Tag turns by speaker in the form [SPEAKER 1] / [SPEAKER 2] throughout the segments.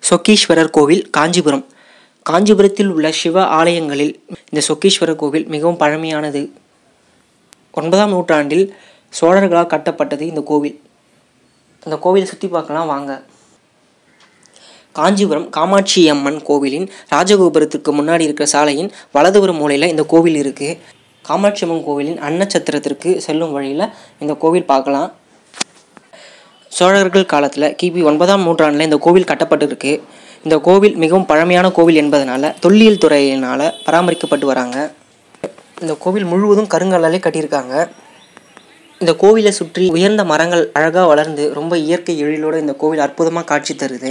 [SPEAKER 1] சொக்கீஸ்வரர் கோவில் காஞ்சிபுரம் காஞ்சிபுரத்தில் உள்ள சிவ ஆலயங்களில் இந்த சொக்கீஸ்வரர் கோவில் மிகவும் பழமையானது ஒன்பதாம் நூற்றாண்டில் சோழர்களால் கட்டப்பட்டது இந்த கோவில் இந்த கோவிலை சுற்றி பார்க்கலாம் வாங்க காஞ்சிபுரம் காமாட்சி அம்மன் கோவிலின் ராஜகோபுரத்துக்கு முன்னாடி இருக்கிற சாலையின் வலதுபுற மூலையில் இந்த கோவில் இருக்குது காமாட்சி அம்மன் கோவிலின் அன்னச்சத்திரத்திற்கு செல்லும் வழியில் இந்த கோவில் பார்க்கலாம் சோழர்கள் காலத்தில் கிபி ஒன்பதாம் நூற்றாண்டில் இந்த கோவில் கட்டப்பட்டிருக்கு இந்த கோவில் மிகவும் பழமையான கோவில் என்பதனால தொல்லியல் துறையினால் பராமரிக்கப்பட்டு வராங்க இந்த கோவில் முழுவதும் கருங்கல்லாலே கட்டியிருக்காங்க இந்த கோவிலை சுற்றி உயர்ந்த மரங்கள் அழகாக வளர்ந்து ரொம்ப இயற்கை எழிலோடு இந்த கோவில் அற்புதமாக காட்சி தருது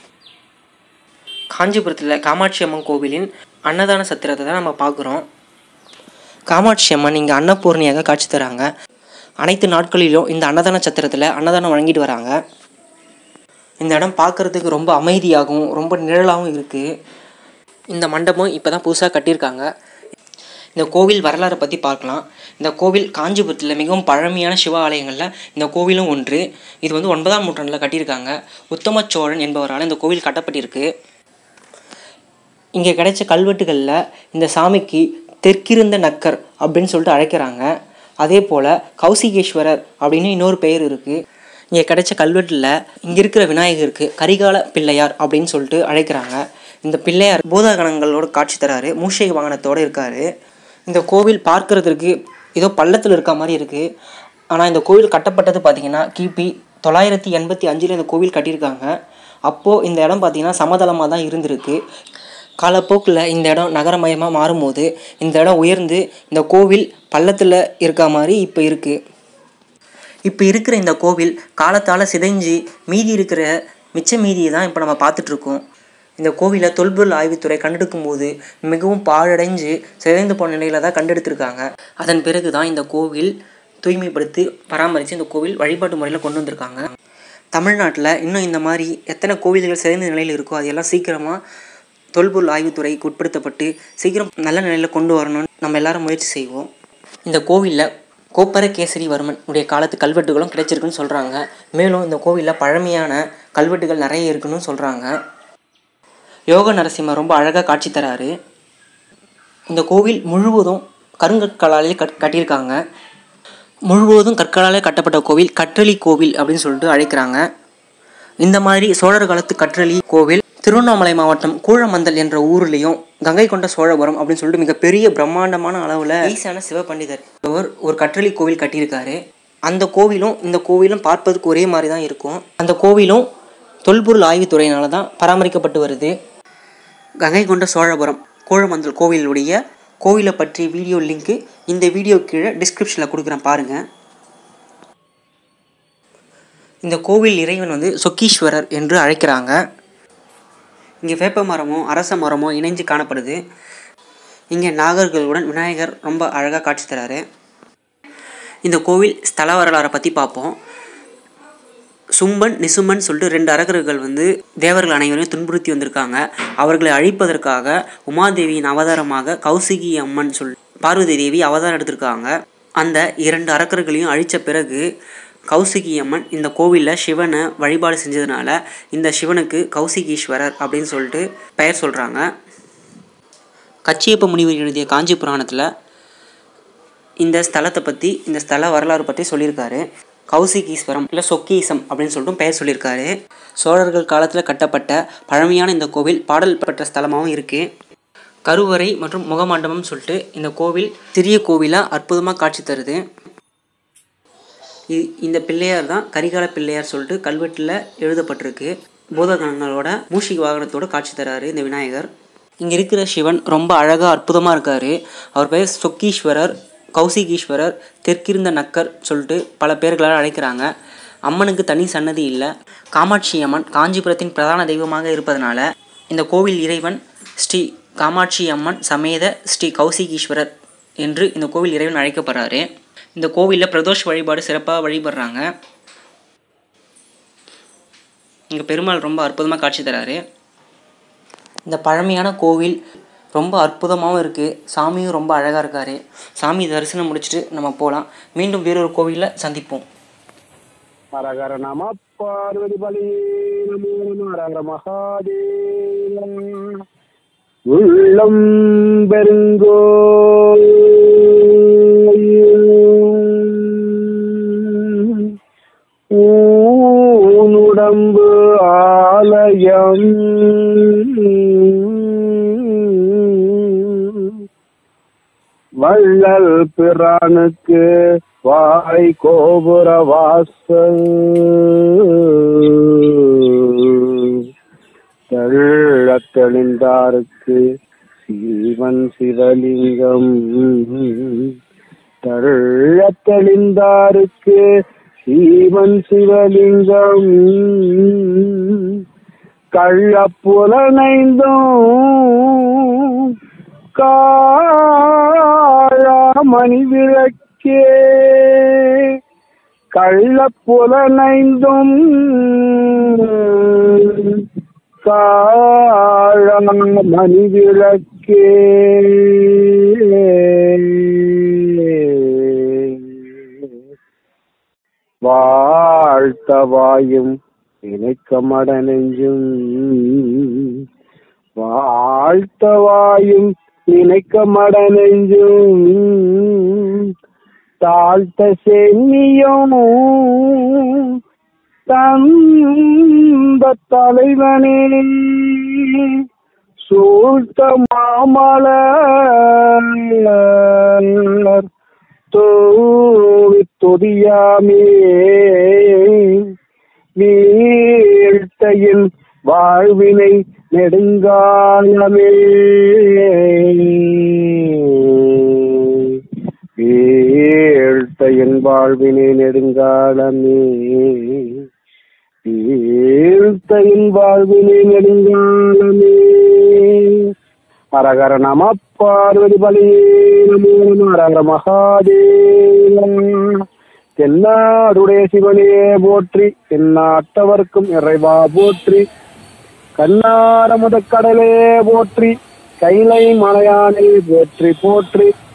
[SPEAKER 1] காஞ்சிபுரத்தில் காமாட்சி அம்மன் கோவிலின் அன்னதான சத்திரத்தை தான் நம்ம பார்க்குறோம் காமாட்சி அம்மன் இங்கே அன்னபூர்ணியாக காட்சி தராங்க அனைத்து நாட்களிலும் இந்த அன்னதான சத்திரத்தில் அன்னதானம் வழங்கிட்டு வராங்க இந்த இடம் பார்க்குறதுக்கு ரொம்ப அமைதியாகவும் ரொம்ப நிழலாகவும் இருக்குது இந்த மண்டபம் இப்போ தான் புதுசாக கட்டியிருக்காங்க இந்த கோவில் வரலாறை பற்றி பார்க்கலாம் இந்த கோவில் காஞ்சிபுரத்தில் மிகவும் பழமையான சிவ ஆலயங்களில் இந்த கோவிலும் ஒன்று இது வந்து ஒன்பதாம் நூற்றாண்டில் கட்டியிருக்காங்க உத்தம சோழன் என்பவரால் இந்த கோவில் கட்டப்பட்டிருக்கு இங்கே கிடைச்ச கல்வெட்டுகளில் இந்த சாமிக்கு தெற்கிருந்த நக்கர் அப்படின்னு சொல்லிட்டு அழைக்கிறாங்க அதே போல் கௌசிகேஸ்வரர் அப்படின்னு இன்னொரு பெயர் இருக்குது இங்கே கிடைச்ச கல்வெட்டில் இங்கே இருக்கிற விநாயகருக்கு கரிகால பிள்ளையார் அப்படின்னு சொல்லிட்டு அழைக்கிறாங்க இந்த பிள்ளையார் பூதகணங்களோட காட்சி தராரு மூஷிக வாகனத்தோடு இருக்கார் இந்த கோவில் பார்க்கறதுக்கு ஏதோ பள்ளத்தில் இருக்க மாதிரி இருக்குது ஆனால் இந்த கோவில் கட்டப்பட்டது பார்த்திங்கன்னா கிபி தொள்ளாயிரத்தி எண்பத்தி அஞ்சில் இந்த கோவில் கட்டியிருக்காங்க அப்போது இந்த இடம் பார்த்திங்கன்னா சமதளமாக தான் இருந்திருக்கு காலப்போக்கில் இந்த இடம் நகரமயமாக மாறும்போது இந்த இடம் உயர்ந்து இந்த கோவில் பள்ளத்தில் இருக்க மாதிரி இப்போ இருக்குது இப்போ இருக்கிற இந்த கோவில் காலத்தால் சிதைஞ்சு மீதி இருக்கிற மிச்ச மீதியை தான் இப்போ நம்ம பார்த்துட்ருக்கோம் இந்த கோவிலை தொல்பொருள் ஆய்வுத்துறை கண்டெடுக்கும் போது மிகவும் பாழடைஞ்சு சிதைந்து போன நிலையில் தான் கண்டெடுத்திருக்காங்க அதன் பிறகு தான் இந்த கோவில் தூய்மைப்படுத்தி பராமரித்து இந்த கோவில் வழிபாட்டு முறையில் கொண்டு வந்திருக்காங்க தமிழ்நாட்டில் இன்னும் இந்த மாதிரி எத்தனை கோவில்கள் சிதைந்த நிலையில் இருக்கோ அதையெல்லாம் சீக்கிரமாக தொல்பொருள் ஆய்வுத்துறைக்கு உட்படுத்தப்பட்டு சீக்கிரம் நல்ல நிலையில் கொண்டு வரணும்னு நம்ம எல்லாரும் முயற்சி செய்வோம் இந்த கோவிலில் கோப்பர கேசரிவர்மன் உடைய காலத்து கல்வெட்டுகளும் கிடைச்சிருக்குன்னு சொல்கிறாங்க மேலும் இந்த கோவிலில் பழமையான கல்வெட்டுகள் நிறைய இருக்குன்னு சொல்கிறாங்க யோக நரசிம்மர் ரொம்ப அழகாக காட்சி தராரு இந்த கோவில் முழுவதும் கருங்கற்களாலே கட் கட்டியிருக்காங்க முழுவதும் கற்களாலே கட்டப்பட்ட கோவில் கற்றளி கோவில் அப்படின்னு சொல்லிட்டு அழைக்கிறாங்க இந்த மாதிரி சோழர் காலத்து கற்றளி கோவில் திருவண்ணாமலை மாவட்டம் கூழமந்தல் என்ற ஊர்லேயும் கங்கை கொண்ட சோழபுரம் அப்படின்னு சொல்லிட்டு மிகப்பெரிய பிரம்மாண்டமான அளவில் ஈசான சிவபண்டிதர் அவர் ஒரு கற்றளி கோவில் கட்டியிருக்காரு அந்த கோவிலும் இந்த கோவிலும் பார்ப்பதற்கு ஒரே மாதிரி தான் இருக்கும் அந்த கோவிலும் தொல்பொருள் ஆய்வுத்துறையினால தான் பராமரிக்கப்பட்டு வருது கங்கை கொண்ட சோழபுரம் கூழமந்தல் கோவிலுடைய கோவிலை பற்றிய வீடியோ லிங்க்கு இந்த வீடியோ கீழே டிஸ்கிரிப்ஷனில் கொடுக்குறேன் பாருங்கள் இந்த கோவில் இறைவன் வந்து சொக்கீஸ்வரர் என்று அழைக்கிறாங்க இங்கே வேப்ப மரமும் அரச மரமும் இணைஞ்சு காணப்படுது இங்கே நாகர்களுடன் விநாயகர் ரொம்ப அழகாக காட்சி தராரு இந்த கோவில் ஸ்தல வரலாறை பற்றி பார்ப்போம் சும்பன் நிசும்பன் சொல்லிட்டு ரெண்டு அரகர்கள் வந்து தேவர்கள் அனைவரையும் துன்புறுத்தி வந்திருக்காங்க அவர்களை அழிப்பதற்காக உமாதேவியின் அவதாரமாக கௌசிகி அம்மன் சொல் பார்வதி தேவி அவதாரம் எடுத்திருக்காங்க அந்த இரண்டு அரக்கர்களையும் அழித்த பிறகு கௌசிகி அம்மன் இந்த கோவிலில் சிவனை வழிபாடு செஞ்சதுனால இந்த சிவனுக்கு கௌசிகீஸ்வரர் அப்படின்னு சொல்லிட்டு பெயர் சொல்கிறாங்க கச்சியப்ப முனிவர் எழுதிய காஞ்சி புராணத்தில் இந்த ஸ்தலத்தை பற்றி இந்த ஸ்தல வரலாறு பற்றி சொல்லியிருக்காரு கௌசிகீஸ்வரம் இல்லை சொக்கீசம் அப்படின்னு சொல்லிட்டு பெயர் சொல்லியிருக்காரு சோழர்கள் காலத்தில் கட்டப்பட்ட பழமையான இந்த கோவில் பாடல் பெற்ற ஸ்தலமாகவும் இருக்குது கருவறை மற்றும் முகமண்டபம் சொல்லிட்டு இந்த கோவில் சிறிய கோவிலாக அற்புதமாக காட்சி தருது இ- இந்த பிள்ளையார் தான் கரிகால பிள்ளையார் சொல்லிட்டு கல்வெட்டில் எழுதப்பட்டிருக்கு பூதகணங்களோட மூஷிக வாகனத்தோட காட்சி தராரு இந்த விநாயகர் இங்கே இருக்கிற சிவன் ரொம்ப அழகாக அற்புதமாக இருக்கார் அவர் பெயர் சொக்கீஸ்வரர் கௌசிகீஸ்வரர் தெற்கிருந்த நக்கர் சொல்லிட்டு பல பேர்களால் அழைக்கிறாங்க அம்மனுக்கு தனி சன்னதி இல்லை காமாட்சி அம்மன் காஞ்சிபுரத்தின் பிரதான தெய்வமாக இருப்பதனால இந்த கோவில் இறைவன் ஸ்ரீ காமாட்சி அம்மன் சமேத ஸ்ரீ கௌசிகீஸ்வரர் என்று இந்த கோவில் இறைவன் அழைக்கப்படுறாரு இந்த கோவிலில் பிரதோஷ வழிபாடு சிறப்பாக வழிபடுறாங்க இங்கே பெருமாள் ரொம்ப அற்புதமாக காட்சி தராரு இந்த பழமையான கோவில் ரொம்ப அற்புதமாகவும் இருக்குது சாமியும் ரொம்ப அழகாக இருக்கார் சாமி தரிசனம் முடிச்சுட்டு நம்ம போகலாம் மீண்டும் வேறொரு கோவிலில் சந்திப்போம்
[SPEAKER 2] ஹரஹர நம பார்வதி பலி நமோ நம ஹரஹர மகாதேவ உள்ளம் பெருங்கோ ஊனுடம்பு ஆலயம் வள்ளல் பிரானுக்கு வாய் கோபுர வாசல் தள்ளத் தெளிந்தாருக்கு சீவன் சிவலிங்கம் தள்ளத் தெளிந்தாருக்கு சீவன் சிவலிங்கம் கள்ளப்புலனைந்தும் காழாமணி விளக்கே கள்ளப்புலனைந்தும் காழாமணி விளக்கே வாழ்த்தவாயும் இணைக்க மடனெஞ்சும் வாழ்த்தவாயும் நினைக்க மடனெஞ்சும் தாழ்த்த சென்னியும் தந்த தலைவனே சூழ்த்த மாமலர் தோவி தொதியாமே வீழ்த்தையின் வாழ்வினை நெடுங்காலமே வீழ்த்தையின் வாழ்வினை நெடுங்காலமே வீழ்த்தையின் வாழ்வினை நெடுங்காலமே ஹரஹர நம பார்வதி பலி நமோ நம ஹரஹர மகாதேவ தென்னாடுடைய சிவனே போற்றி தென்னாட்டவர்க்கும் இறைவா போற்றி கண்ணார முதக்கடலே போற்றி கைலை மலையானே போற்றி போற்றி